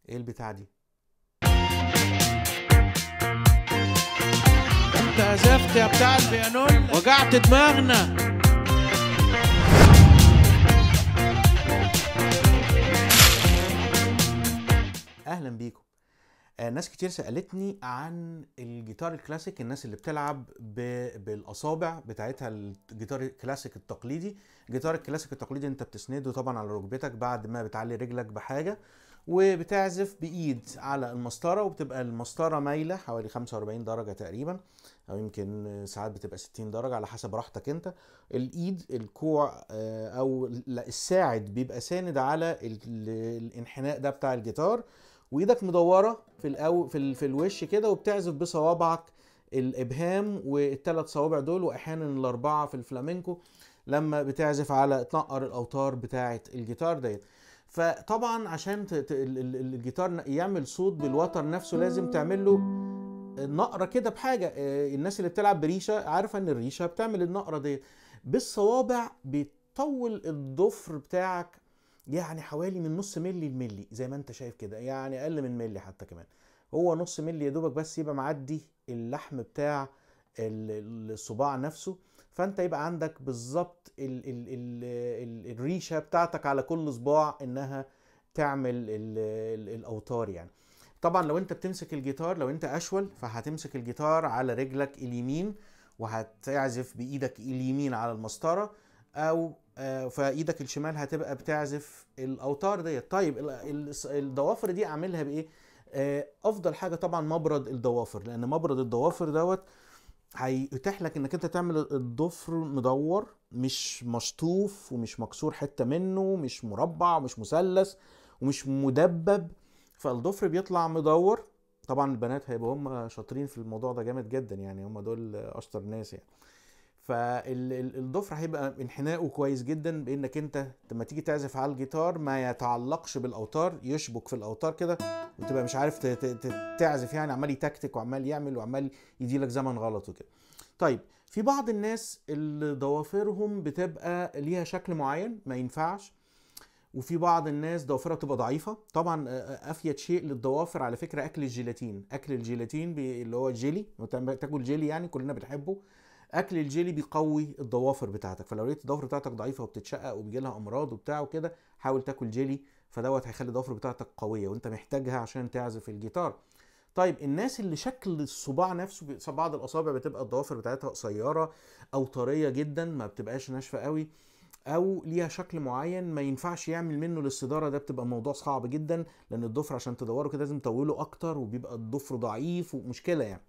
ايه البتاع دي انت عزفت يا بتاع البيانون وجعت دماغنا اهلا بيكم آه، ناس كتير سالتني عن الجيتار الكلاسيك الناس اللي بتلعب ب... بالاصابع بتاعتها الجيتار الكلاسيك التقليدي الجيتار الكلاسيك التقليدي انت بتسنده طبعا على ركبتك بعد ما بتعلي رجلك بحاجه وبتعزف بايد على المسطره وبتبقى المسطره مايله حوالي 45 درجه تقريبا او يمكن ساعات بتبقى 60 درجه على حسب راحتك انت الايد الكوع آه، او لا، الساعد بيبقى ساند على ال- ال- الانحناء ده بتاع الجيتار وايدك مدوره في الأو في, ال... في الوش كده وبتعزف بصوابعك الابهام والثلاث صوابع دول واحيانا الاربعه في الفلامينكو لما بتعزف على تنقر الاوتار بتاعه الجيتار ديت فطبعا عشان ت... ت... ال- ال- الجيتار يعمل صوت بالوتر نفسه لازم تعمل له نقره كده بحاجه آه، الناس اللي بتلعب بريشه عارفه ان الريشه بتعمل النقره ديت بالصوابع بتطول الضفر بتاعك يعني حوالي من نص ملي لملي زي ما انت شايف كده يعني اقل من ملي حتى كمان هو نص ملي يا دوبك بس يبقى معدي اللحم بتاع ال- الصباع نفسه فانت يبقى عندك بالظبط ال ال ال ال الريشه بتاعتك على كل صباع انها تعمل ال ال الاوتار يعني طبعا لو انت بتمسك الجيتار لو انت اشول فهتمسك الجيتار على رجلك اليمين وهتعزف بايدك اليمين على المسطره او آه، فايدك الشمال هتبقى بتعزف الاوتار ديت طيب ال- ال- الضوافر دي اعملها بايه آه، افضل حاجه طبعا مبرد الضوافر لان مبرد الضوافر دوت هيتيح لك انك انت تعمل الضفر مدور مش مشطوف ومش مكسور حته منه مش مربع ومش مثلث ومش مدبب فالضفر بيطلع مدور طبعا البنات هيبقوا هم شاطرين في الموضوع ده جامد جدا يعني هم دول اشطر ناس يعني فالضفر هيبقى انحناؤه كويس جدا بانك انت لما تيجي تعزف على الجيتار ما يتعلقش بالاوتار يشبك في الاوتار كده وتبقى مش عارف ت- ت- ت- تعزف يعني عمال يتكتك وعمال يعمل وعمال يديلك زمن غلط وكده طيب في بعض الناس اللي ضوافرهم بتبقى ليها شكل معين ما ينفعش وفي بعض الناس ضوافرها بتبقى ضعيفه طبعا آه، افيد شيء للضوافر على فكره اكل الجيلاتين اكل الجيلاتين بي- اللي هو الجيلي لما تعمل- تاكل جيلي يعني كلنا بنحبه اكل الجيلي بيقوي الضوافر بتاعتك فلو لقيت الضوافر بتاعتك ضعيفه وبتتشقق وبيجي لها امراض وبتاع وكده حاول تاكل جيلي فدوت هيخلي الضوافر بتاعتك قويه وانت محتاجها عشان تعزف الجيتار طيب الناس اللي شكل الصباع نفسه بي- بعض الاصابع بتبقى الضوافر بتاعتها قصيره او طريه جدا ما بتبقاش ناشفه قوي او ليها شكل معين ما ينفعش يعمل منه الاستداره ده بتبقى موضوع صعب جدا لان الضفر عشان تدوره كده لازم تطوله اكتر وبيبقى الضفر ضعيف ومشكله يعني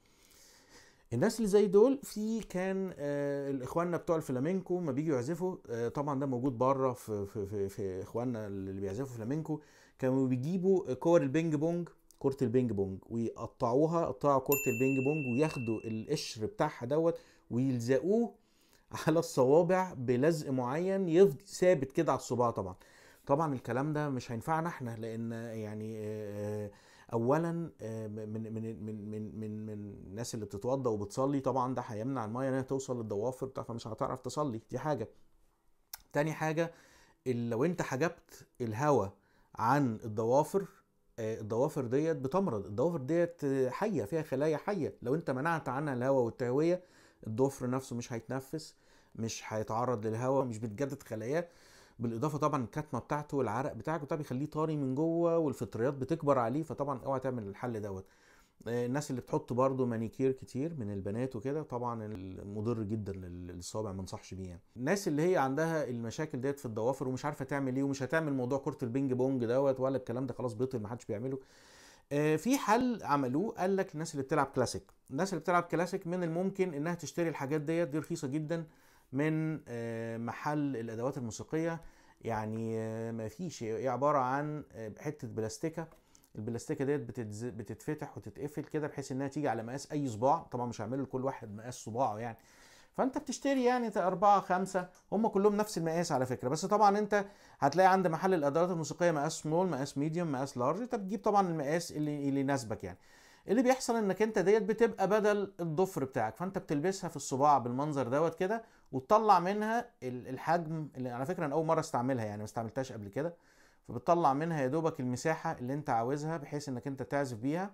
الناس اللي زي دول في كان آه الاخواننا بتوع الفلامينكو ما بيجوا يعزفوا آه طبعا ده موجود بره في, في, في, في اخواننا اللي بيعزفوا فلامينكو كانوا بيجيبوا كور البينج بونج كرة البينج بونج ويقطعوها قطعوا كرة البينج بونج وياخدوا القشر بتاعها دوت ويلزقوه على الصوابع بلزق معين يفضل ثابت كده على الصباع طبعا طبعا الكلام ده مش هينفعنا احنا لان يعني آه، اولا آه، من من من من من من الناس اللي بتتوضى وبتصلي طبعا ده هيمنع الميه انها توصل للضوافر بتاع فمش هتعرف تصلي دي حاجه تاني حاجه ال- لو انت حجبت الهواء عن الضوافر آه، الضوافر ديت بتمرض الضوافر ديت آه، حيه فيها خلايا حيه لو انت منعت عنها الهواء والتهويه الضفر نفسه مش هيتنفس مش هيتعرض للهواء مش بتجدد خلاياه بالاضافه طبعا الكتمه بتاعته والعرق بتاعك وده بيخليه طري من جوه والفطريات بتكبر عليه فطبعا اوعى تعمل الحل دوت آه، الناس اللي بتحط برضو مانيكير كتير من البنات وكده طبعا المضر جدا لل- للصابع ما انصحش بيه يعني الناس اللي هي عندها المشاكل ديت في الضوافر ومش عارفه تعمل ايه ومش هتعمل موضوع كره البينج بونج دوت ولا الكلام ده خلاص بطل ما حدش بيعمله آه، في حل عملوه قال لك الناس اللي بتلعب كلاسيك الناس اللي بتلعب كلاسيك من الممكن انها تشتري الحاجات ديت دي رخيصه جدا من آه، محل الادوات الموسيقيه يعني آه، ما فيش هي عباره عن آه، حته بلاستيكه البلاستيكه ديت بتتز... بتتفتح وتتقفل كده بحيث انها تيجي على مقاس اي صباع طبعا مش هعمله لكل واحد مقاس صباعه يعني فانت بتشتري يعني أربعة خمسة هم كلهم نفس المقاس على فكرة بس طبعا انت هتلاقي عند محل الادوات الموسيقية مقاس سمول مقاس ميديوم مقاس لارج انت بتجيب طبعا المقاس اللي اللي يناسبك يعني اللي بيحصل انك انت ديت بتبقى بدل الضفر بتاعك فانت بتلبسها في الصباع بالمنظر دوت كده وتطلع منها ال- الحجم اللي على فكره انا اول مره استعملها يعني ما استعملتهاش قبل كده فبتطلع منها يا دوبك المساحه اللي انت عاوزها بحيث انك انت تعزف بيها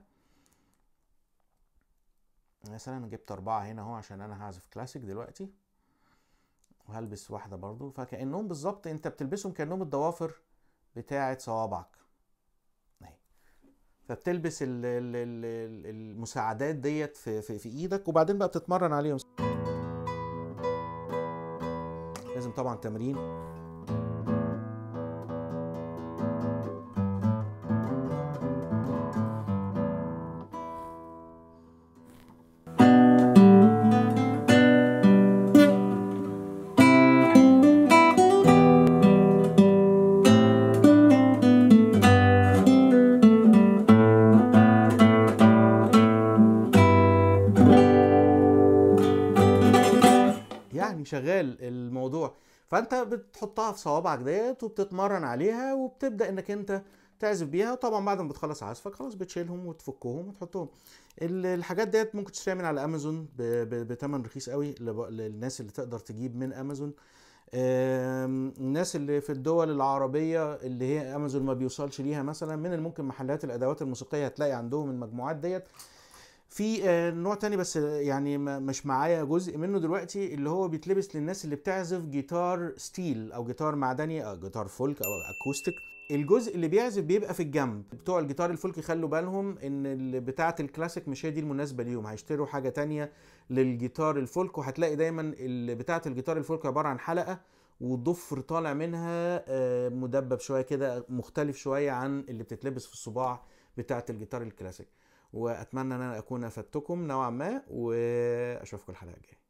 مثلا انا جبت اربعه هنا اهو عشان انا هعزف كلاسيك دلوقتي وهلبس واحده برضو فكانهم بالظبط انت بتلبسهم كانهم الضوافر بتاعه صوابعك اهي فبتلبس ال ال ال ال- المساعدات ديت في, في, في ايدك وبعدين بقى بتتمرن عليهم لازم طبعا تمرين يعني شغال الموضوع فانت بتحطها في صوابعك ديت وبتتمرن عليها وبتبدا انك انت تعزف بيها طبعا بعد ما بتخلص عزفك خلاص بتشيلهم وتفكهم وتحطهم ال- الحاجات ديت ممكن تشتريها من على امازون ب- ب- بتمن رخيص قوي لب- للناس اللي تقدر تجيب من امازون آم، الناس اللي في الدول العربية اللي هي امازون ما بيوصلش ليها مثلا من الممكن محلات الادوات الموسيقية هتلاقي عندهم المجموعات ديت في آه، نوع تاني بس آه، يعني ما- مش معايا جزء منه دلوقتي اللي هو بيتلبس للناس اللي بتعزف جيتار ستيل او جيتار معدني او جيتار فولك او اكوستيك الجزء اللي بيعزف بيبقى في الجنب بتوع الجيتار الفولك يخلوا بالهم ان ال- بتاعه الكلاسيك مش هي دي المناسبه ليهم هيشتروا حاجه تانية للجيتار الفولك وهتلاقي دايما ال- بتاعه الجيتار الفولك عباره عن حلقه والضفر طالع منها آه، مدبب شويه كده مختلف شويه عن اللي بتتلبس في الصباع بتاعه الجيتار الكلاسيك واتمنى ان انا اكون افدتكم نوعا ما واشوفكم الحلقه الجايه